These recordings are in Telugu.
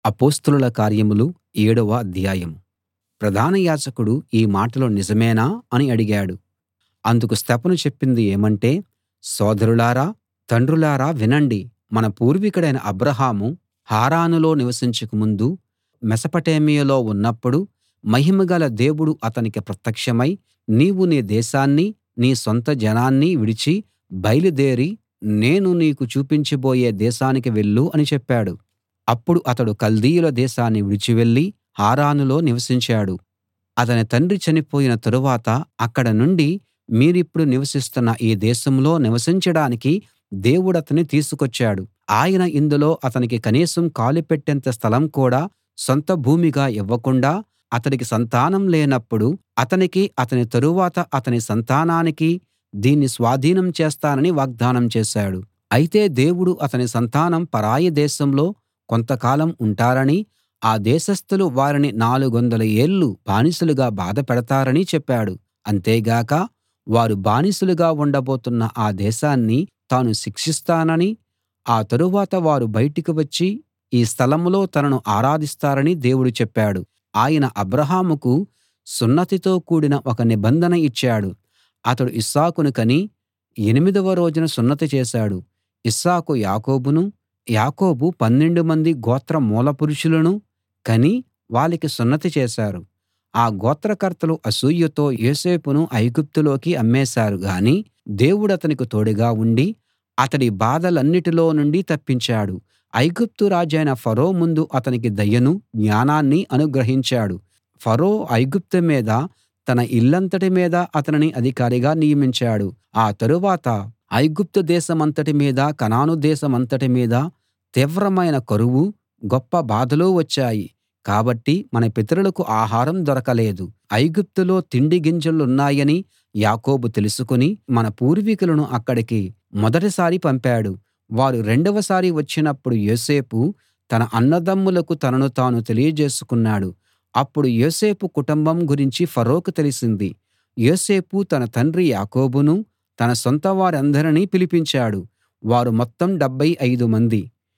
అపొస్తలుల కార్యములు ఏడవ అధ్యాయం ప్రధాన యాజకుడు ఈ మాటలు నిజమేనా అని అడిగాడు అందుకు స్తెఫను చెప్పింది ఏమంటే సోదరులారా తండ్రులారా వినండి మన పూర్వికుడైన అబ్రాహాము హారానులో నివసించక ముందు మెసపటేమియాలో ఉన్నప్పుడు మహిమగల దేవుడు అతనికి ప్రత్యక్షమై నీవు నీ దేశాన్నీ నీ సొంత జనాన్నీ విడిచి బయలుదేరి నేను నీకు చూపించబోయే దేశానికి వెళ్ళు అని చెప్పాడు అప్పుడు అతడు కల్దీయుల దేశాన్ని విడిచి వెళ్ళి హారానులో నివసించాడు అతని తండ్రి చనిపోయిన తరువాత అక్కడ నుండి మీరిప్పుడు నివసిస్తున్న ఈ దేశంలో నివసించడానికి దేవుడతన్ని తీసుకొచ్చాడు ఆయన ఇందులో అతనికి కనీసం కాలు పెట్టేంత స్థలం కూడా సొంత భూమిగా ఇవ్వకుండా అతడికి సంతానం లేనప్పుడు అతనికి అతని తరువాత అతని సంతానానికి దీన్ని స్వాధీనం చేస్తానని వాగ్దానం చేశాడు అయితే దేవుడు అతని సంతానం పరాయి దేశంలో కొంతకాలం ఉంటారని ఆ దేశస్థులు వారిని నాలుగొందల ఏళ్ళు బానిసలుగా బాధపెడతారని చెప్పాడు అంతేగాక వారు బానిసలుగా ఉండబోతున్న ఆ దేశాన్ని తాను శిక్షిస్తాననీ ఆ తరువాత వారు బయటికి వచ్చి ఈ స్థలంలో తనను ఆరాధిస్తారని దేవుడు చెప్పాడు ఆయన అబ్రాహాముకు సున్నతితో కూడిన ఒక నిబంధన ఇచ్చాడు అతడు ఇస్సాకును కని ఎనిమిదవ రోజున సున్నతి చేశాడు ఇస్సాకు యాకోబును యాకోబు పన్నెండు మంది గోత్ర మూలపురుషులను కని వాళ్ళకి సున్నతి చేశారు ఆ గోత్రకర్తలు అసూయతో యోసేపును ఐగుప్తులోకి అమ్మేశారు గాని దేవుడతనికి తోడుగా ఉండి అతడి బాధలన్నిటిలో నుండి తప్పించాడు ఐగుప్తు రాజైన ఫరో ముందు అతనికి దయను జ్ఞానాన్ని అనుగ్రహించాడు ఫరో ఐగుప్తు మీద తన ఇల్లంతటి మీద అతనిని అధికారిగా నియమించాడు ఆ తరువాత ఐగుప్తు దేశమంతటి మీద కనాను దేశమంతటి మీద తీవ్రమైన కరువు గొప్ప బాధలు వచ్చాయి కాబట్టి మన పితరులకు ఆహారం దొరకలేదు ఐగుప్తులో తిండి గింజలున్నాయని యాకోబు తెలుసుకుని మన పూర్వీకులను అక్కడికి మొదటిసారి పంపాడు వారు రెండవసారి వచ్చినప్పుడు యోసేపు తన అన్నదమ్ములకు తనను తాను తెలియజేసుకున్నాడు అప్పుడు యోసేపు కుటుంబం గురించి ఫరోకు తెలిసింది యోసేపు తన తండ్రి యాకోబును తన సొంత వారందరినీ పిలిపించాడు వారు మొత్తం డెబ్భై ఐదు మంది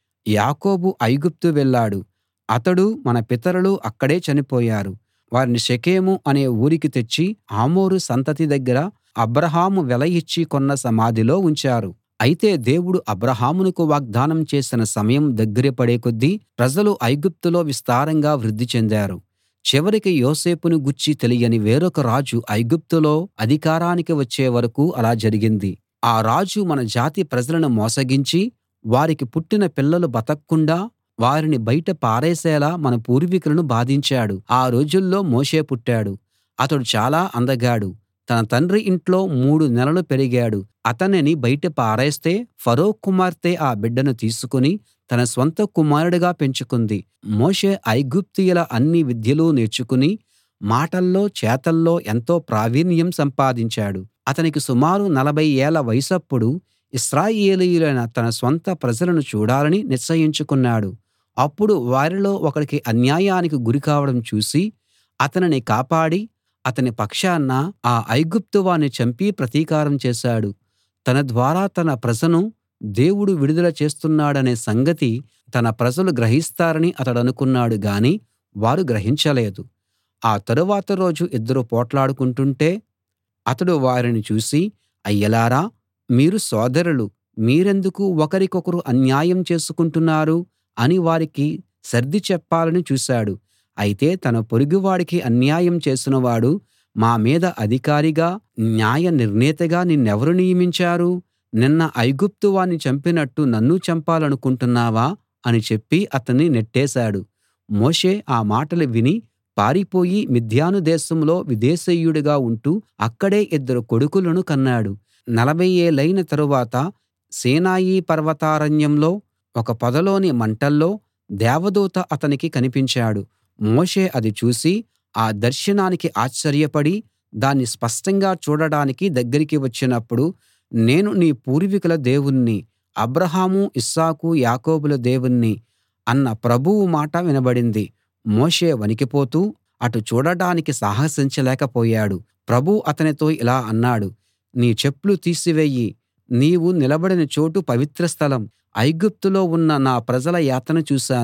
యాకోబు ఐగుప్తు వెళ్ళాడు అతడు మన పితరులు అక్కడే చనిపోయారు వారిని షెకెము అనే ఊరికి తెచ్చి హమోరు సంతతి దగ్గర అబ్రాహాము వెల ఇచ్చి కొన్న సమాధిలో ఉంచారు అయితే దేవుడు అబ్రాహామునకు వాగ్దానం చేసిన సమయం దగ్గర పడే కొద్దీ ప్రజలు ఐగుప్తులో విస్తారంగా వృద్ధి చెందారు చివరికి యోసేపును గూర్చి తెలియని వేరొక రాజు ఐగుప్తులో అధికారానికి వచ్చే వరకూ అలా జరిగింది ఆ రాజు మన జాతి ప్రజలను మోసగించి వారికి పుట్టిన పిల్లలు బతక్కుండా వారిని బయట పారేసేలా మన పూర్వీకులను బాధించాడు ఆ రోజుల్లో మోషే పుట్టాడు అతడు చాలా అందగాడు తన తండ్రి ఇంట్లో మూడు నెలలు పెరిగాడు అతనిని బయట పారేస్తే ఫరో కుమార్తె ఆ బిడ్డను తీసుకుని తన స్వంత కుమారుడిగా పెంచుకుంది మోషే ఐగుప్తీయుల అన్ని విద్యలు నేర్చుకుని మాటల్లో చేతల్లో ఎంతో ప్రావీణ్యం సంపాదించాడు అతనికి సుమారు నలభై ఏళ్ల వయసప్పుడు ఇశ్రాయేలీయులైన తన స్వంత ప్రజలను చూడాలని నిశ్చయించుకున్నాడు అప్పుడు వారిలో ఒకడికి అన్యాయానికి గురి కావడం చూసి అతనిని కాపాడి అతని పక్షాన ఆ ఐగుప్తు వాణ్ణి చంపి ప్రతీకారం చేశాడు తన ద్వారా తన ప్రజను దేవుడు విడుదల చేస్తున్నాడనే సంగతి తన ప్రజలు గ్రహిస్తారని అతడనుకున్నాడు గాని వారు గ్రహించలేదు ఆ తరువాత రోజు ఇద్దరు పోట్లాడుకుంటుంటే అతడు వారిని చూసి అయ్యలారా మీరు సోదరులు మీరెందుకు ఒకరికొకరు అన్యాయం చేసుకుంటున్నారు అని వారికి సర్ది చెప్పాలని చూశాడు అయితే తన పొరుగువాడికి అన్యాయం చేసినవాడు మా మీద అధికారిగా న్యాయ నిర్ణేతగా నిన్నెవరు నియమించారు నిన్న ఐగుప్తు వాణ్ణి చంపినట్టు నన్నూ చంపాలనుకుంటున్నావా అని చెప్పి అతన్ని నెట్టేశాడు మోషే ఆ మాటలు విని పారిపోయి మిద్యాను దేశంలో విదేశీయుడిగా ఉంటూ అక్కడే ఇద్దరు కొడుకులను కన్నాడు నలభై ఏళ్లయిన తరువాత సీనాయి పర్వతారణ్యంలో ఒక పొదలోని మంటల్లో దేవదూత అతనికి కనిపించాడు మోషే అది చూసి ఆ దర్శనానికి ఆశ్చర్యపడి దాన్ని స్పష్టంగా చూడడానికి దగ్గరికి వచ్చినప్పుడు నేను నీ పూర్వీకుల దేవుణ్ణి అబ్రాహాము ఇస్సాకు యాకోబుల దేవుణ్ణి అన్న ప్రభువు మాట వినబడింది మోషే వణికిపోతూ అటు చూడడానికి సాహసించలేకపోయాడు ప్రభువు అతనితో ఇలా అన్నాడు నీ చెప్పులు తీసివెయ్యి నీవు నిలబడిన చోటు పవిత్ర స్థలం ఐగుప్తులో ఉన్న నా ప్రజల యాతన చూశాను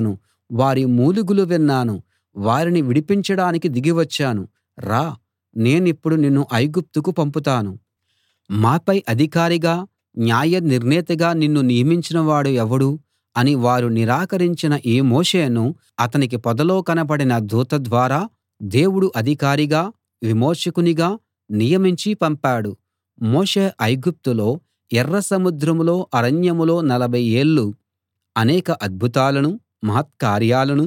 వారి మూలుగులు విన్నాను వారిని విడిపించడానికి దిగి వచ్చాను రా నేనిప్పుడు నిన్ను ఐగుప్తుకు పంపుతాను మాపై అధికారిగా న్యాయ నిర్ణేతగా నిన్ను నియమించిన వాడు ఎవడు అని వారు నిరాకరించిన ఈ మోషేను అతనికి పొదలో కనపడిన దూత ద్వారా దేవుడు అధికారిగా విమోచకునిగా నియమించి పంపాడు మోషే ఐగుప్తులో ఎర్ర సముద్రంలో అరణ్యంలో నలభై ఏళ్ళు అనేక అద్భుతాలను మహత్కార్యాలను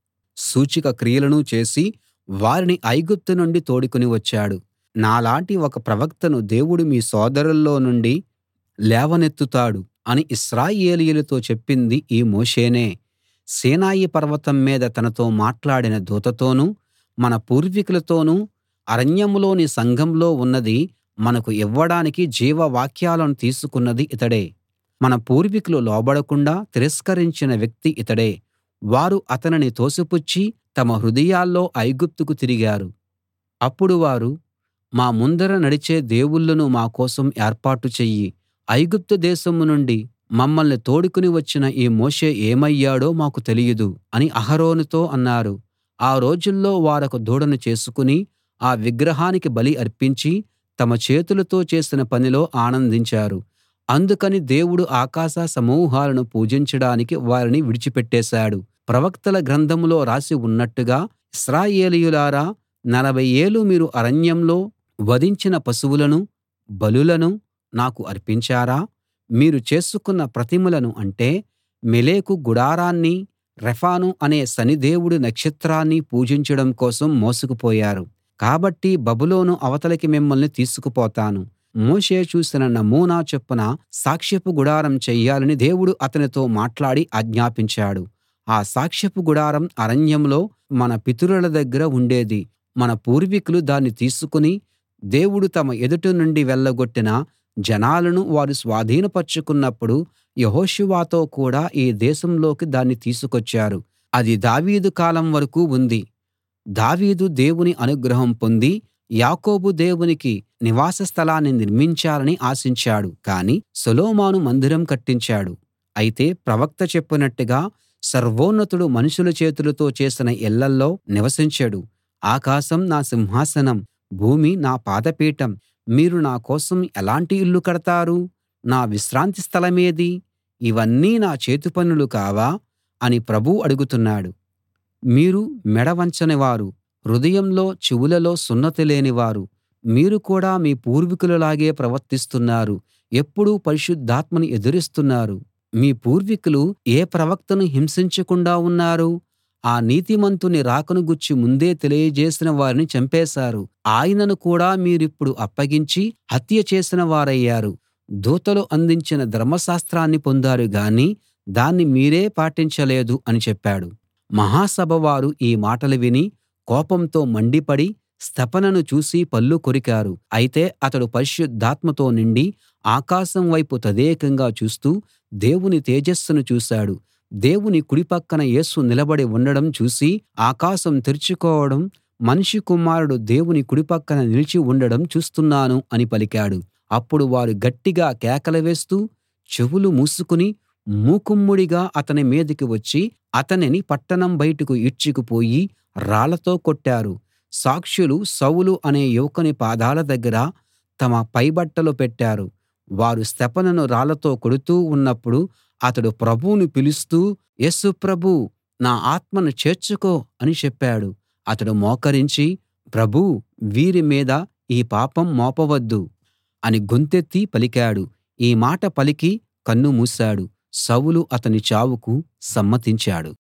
సూచక క్రియలను చేసి వారిని ఐగుప్తు నుండి తోడుకుని వచ్చాడు నాలాంటి ఒక ప్రవక్తను దేవుడు మీ సోదరుల్లో నుండి లేవనెత్తుతాడు అని ఇశ్రాయేలీయులతో చెప్పింది ఈ మోషేనే సీనాయి పర్వతం మీద తనతో మాట్లాడిన దూతతోనూ మన పూర్వీకులతోనూ అరణ్యంలోని సంఘంలో ఉన్నది మనకు ఇవ్వడానికి జీవవాక్యాలను తీసుకున్నది ఇతడే మన పూర్వీకులు లోబడకుండా తిరస్కరించిన వ్యక్తి ఇతడే వారు అతనిని తోసిపుచ్చి తమ హృదయాల్లో ఐగుప్తుకు తిరిగారు అప్పుడు వారు మా ముందర నడిచే దేవుళ్ళను మా కోసం ఏర్పాటు చెయ్యి ఐగుప్తు దేశం నుండి మమ్మల్ని తోడుకుని వచ్చిన ఈ మోషే ఏమయ్యాడో మాకు తెలియదు అని అహరోనుతో అన్నారు ఆ రోజుల్లో వారొక దూడను చేసుకుని ఆ విగ్రహానికి బలి అర్పించి తమ చేతులతో చేసిన పనిలో ఆనందించారు అందుకని దేవుడు ఆకాశ సమూహాలను పూజించడానికి వారిని విడిచిపెట్టేశాడు ప్రవక్తల గ్రంథంలో రాసి ఉన్నట్టుగా ఇశ్రాయేలీయులారా నలభై ఏళ్ళు మీరు అరణ్యంలో వధించిన పశువులను బలులను నాకు అర్పించారా మీరు చేసుకున్న ప్రతిమలను అంటే మెలెకు గుడారాన్నీ రెఫాను అనే శనిదేవుడి నక్షత్రాన్ని పూజించడం కోసం మోసుకుపోయారు కాబట్టి బబులోను అవతలికి మిమ్మల్ని తీసుకుపోతాను మోషే చూసిన నమూనా చొప్పున సాక్ష్యపు గుడారం చెయ్యాలని దేవుడు అతనితో మాట్లాడి ఆజ్ఞాపించాడు ఆ సాక్ష్యపు గుడారం అరణ్యంలో మన పితరుల దగ్గర ఉండేది మన పూర్వీకులు దాన్ని తీసుకుని దేవుడు తమ ఎదుట నుండి వెళ్ళగొట్టిన జనాలను వారు స్వాధీనపర్చుకున్నప్పుడు యెహోషువతో కూడా ఈ దేశంలోకి దాన్ని తీసుకొచ్చారు అది దావీదు కాలం వరకూ ఉంది దావీదు దేవుని అనుగ్రహం పొంది యాకోబు దేవునికి నివాస స్థలాన్ని నిర్మించాలని ఆశించాడు కానీ సొలొమోను మందిరం కట్టించాడు అయితే ప్రవక్త చెప్పినట్టుగా సర్వోన్నతుడు మనుషుల చేతులతో చేసిన ఇళ్ళల్లో నివసించడు ఆకాశం నా సింహాసనం భూమి నా పాదపీఠం మీరు నా కోసం ఎలాంటి ఇల్లు కడతారు నా విశ్రాంతి స్థలమేది ఇవన్నీ నా చేతిపనులు కావా అని ప్రభువు అడుగుతున్నాడు మీరు మెడ వంచని వారు హృదయంలో చెవులలో సున్నతి లేనివారు మీరు కూడా మీ పూర్వీకులలాగే ప్రవర్తిస్తున్నారు ఎప్పుడూ పరిశుద్ధాత్మను ఎదిరిస్తున్నారు మీ పూర్వీకులు ఏ ప్రవక్తను హింసించకుండా ఉన్నారు ఆ నీతిమంతుని రాకను గూర్చి ముందే తెలియజేసిన వారిని చంపేశారు ఆయనను కూడా మీరిప్పుడు అప్పగించి హత్య చేసిన వారయ్యారు దూతలు అందించిన ధర్మశాస్త్రాన్ని పొందారు గాని దాన్ని మీరే పాటించలేదు అని చెప్పాడు మహాసభ వారు ఈ మాటలు విని కోపంతో మండిపడి స్తెఫనును చూసి పళ్ళు కొరికారు అయితే అతడు పరిశుద్ధాత్మతో నిండి ఆకాశం వైపు తదేకంగా చూస్తూ దేవుని తేజస్సును చూశాడు దేవుని కుడి పక్కన యేసు నిలబడి ఉండడం చూసి ఆకాశం తెరుచుకోవడం మనిషి కుమారుడు దేవుని కుడి పక్కన నిలిచి ఉండడం చూస్తున్నాను అని పలికాడు అప్పుడు వారు గట్టిగా కేకలు వేస్తూ చెవులు మూసుకుని మూకుమ్మడిగా అతని మీదికి వచ్చి అతనిని పట్టణం బయటకు ఈడ్చుకుపోయి రాళ్లతో కొట్టారు సాక్షులు సౌలు అనే యువకుని పాదాల దగ్గర తమ పైబట్టలు పెట్టారు వారు స్తెఫనును రాళ్లతో కొడుతూ ఉన్నప్పుడు అతడు ప్రభువును పిలుస్తూ యేసు ప్రభూ నా ఆత్మను చేర్చుకో అని చెప్పాడు అతడు మోకరించి ప్రభూ వీరి మీద ఈ పాపం మోపవద్దు అని గొంతెత్తి పలికాడు ఈ మాట పలికి కన్ను మూశాడు సౌలు అతని చావుకు సమ్మతించాడు